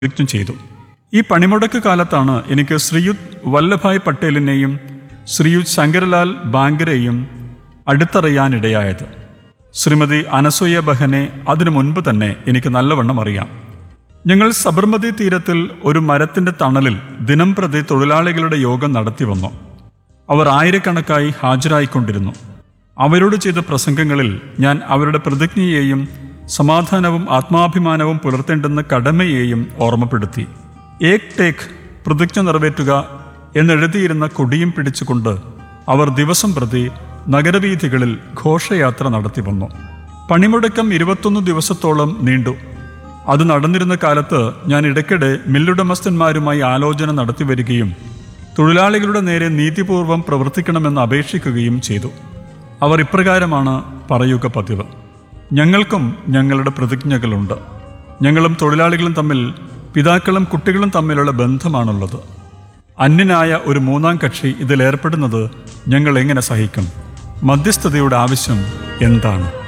പ്രതിജ്ഞ ചെയ്തു ഈ പണിമുടക്ക് കാലത്താണ് എനിക്ക് ശ്രീയുത് വല്ലഭായ് പട്ടേലിനെയും ശ്രീയുത് ശങ്കരലാൽ ബാങ്കരെയും അടുത്തറിയാനിടയായത് ശ്രീമതി അനസൂയ ബഹനെ അതിനു മുൻപ് തന്നെ എനിക്ക് നല്ലവണ്ണം അറിയാം ഞങ്ങൾ സബർമതി തീരത്തിൽ ഒരു മരത്തിന്റെ തണലിൽ ദിനം പ്രതി തൊഴിലാളികളുടെ യോഗം നടത്തി വന്നു അവർ ആയിരക്കണക്കായി ഹാജരായിക്കൊണ്ടിരുന്നു അവരോട് ചെയ്ത പ്രസംഗങ്ങളിൽ ഞാൻ അവരുടെ പ്രതിജ്ഞയെയും സമാധാനവും ആത്മാഭിമാനവും പുലർത്തേണ്ടുന്ന കടമയെയും ഓർമ്മപ്പെടുത്തി ഏക് ടേക്ക് പ്രതിജ്ഞ നിറവേറ്റുക എന്നെഴുതിയിരുന്ന കൊടിയും പിടിച്ചുകൊണ്ട് അവർ ദിവസം പ്രതി നഗരവീഥികളിൽ ഘോഷയാത്ര നടത്തി വന്നു പണിമുടക്കം ഇരുപത്തൊന്ന് ദിവസത്തോളം നീണ്ടു അത് നടന്നിരുന്ന കാലത്ത് ഞാൻ ഇടയ്ക്കിടെ മില്ലുടമസ്ഥന്മാരുമായി ആലോചന നടത്തി വരികയും തൊഴിലാളികളുടെ നേരെ നീതിപൂർവം പ്രവർത്തിക്കണമെന്ന് അപേക്ഷിക്കുകയും ചെയ്തു അവർ ഇപ്രകാരമാണ് പറയുക പതിവ് ഞങ്ങൾക്കും ഞങ്ങളുടെ പ്രതിജ്ഞകളുണ്ട് ഞങ്ങളും തൊഴിലാളികളും തമ്മിൽ പിതാക്കളും കുട്ടികളും തമ്മിലുള്ള ബന്ധമാണുള്ളത് അന്യനായ ഒരു മൂന്നാം കക്ഷി ഇതിലേർപ്പെടുന്നത് ഞങ്ങൾ എങ്ങനെ സഹിക്കും മധ്യസ്ഥതയുടെ ആവശ്യം എന്താണ്